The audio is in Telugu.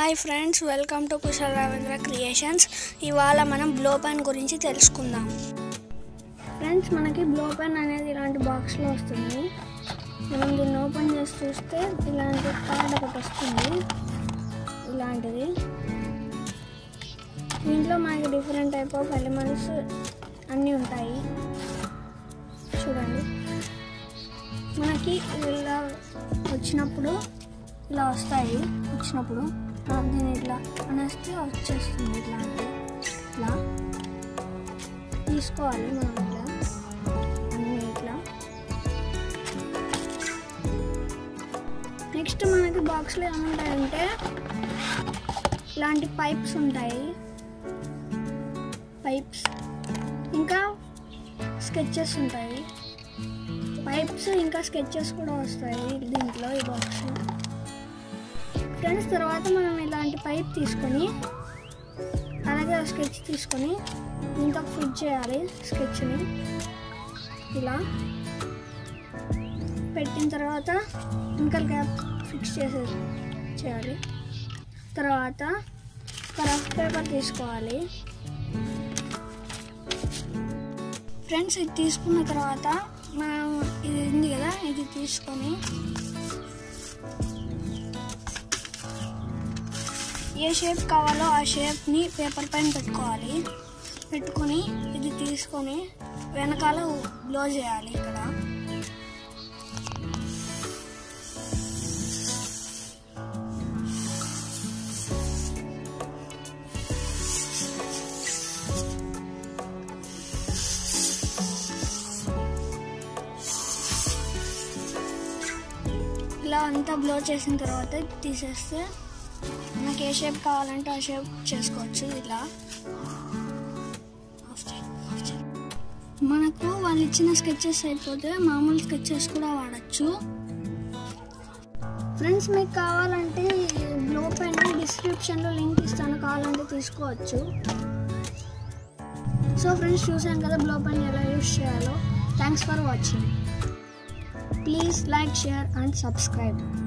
hi friends welcome to Kushal Ravindra creations ఇవాళ మనం బ్లో పెన్ గురించి తెలుసుకుందాం ఫ్రెండ్స్ మనకి బ్లో పెన్ అనేది ఇలాంటి బాక్స్లో వస్తుంది మనం దీన్ని ఓపెన్ చేసి చూస్తే ఇలాంటి కార్డ్ ఒకటి వస్తుంది ఇలాంటిది దీంట్లో మనకి డిఫరెంట్ టైప్ ఆఫ్ ఎలిమెంట్స్ అన్నీ ఉంటాయి చూడండి మనకి ఇలా వచ్చినప్పుడు ఇలా వస్తాయి వచ్చినప్పుడు మనం దీన్ని ఇట్లా అనేస్తే వచ్చేస్తుంది ఇట్లా అంటే ఇట్లా తీసుకోవాలి మనం ఇట్లా అన్నీ ఇట్లా నెక్స్ట్ మనకి బాక్స్లో ఏముంటాయంటే ఇలాంటి పైప్స్ ఉంటాయి పైప్స్ ఇంకా స్కెచెస్ ఉంటాయి పైప్స్ ఇంకా స్కెచెస్ కూడా వస్తాయి దీంట్లో ఈ బాక్స్ ఫ్రెండ్స్ తర్వాత మనం ఇలాంటి పైప్ తీసుకొని అలాగే ఆ స్కెచ్ తీసుకొని దీంతో ఫిట్ చేయాలి స్కెచ్ని ఇలా పెట్టిన తర్వాత ఇంకా క్యాప్ ఫిక్స్ చేసే చేయాలి తర్వాత ఒక రఫ్ పేపర్ తీసుకోవాలి ఫ్రెండ్స్ ఇది తీసుకున్న తర్వాత మనం ఇది ఉంది కదా ఇది తీసుకొని ఏ షేప్ కావాలో ఆ షేప్ని పేపర్ పైన పెట్టుకోవాలి పెట్టుకొని ఇది తీసుకొని వెనకాల బ్లో చేయాలి ఇక్కడ ఇలా అంతా బ్లో చేసిన తర్వాత తీసేస్తే మనకి ఏ షేప్ కావాలంటే ఆ షేప్ చేసుకోవచ్చు ఇలా మనకు వాళ్ళు ఇచ్చిన స్కెచెస్ అయిపోతే మామూలు స్కెచెస్ కూడా వాడచ్చు ఫ్రెండ్స్ మీకు కావాలంటే బ్లో పైన డిస్క్రిప్షన్లో లింక్ ఇస్తాను కావాలంటే తీసుకోవచ్చు సో ఫ్రెండ్స్ చూసాం కదా బ్లో పైన ఎలా యూస్ చేయాలో thanks for watching please like share and subscribe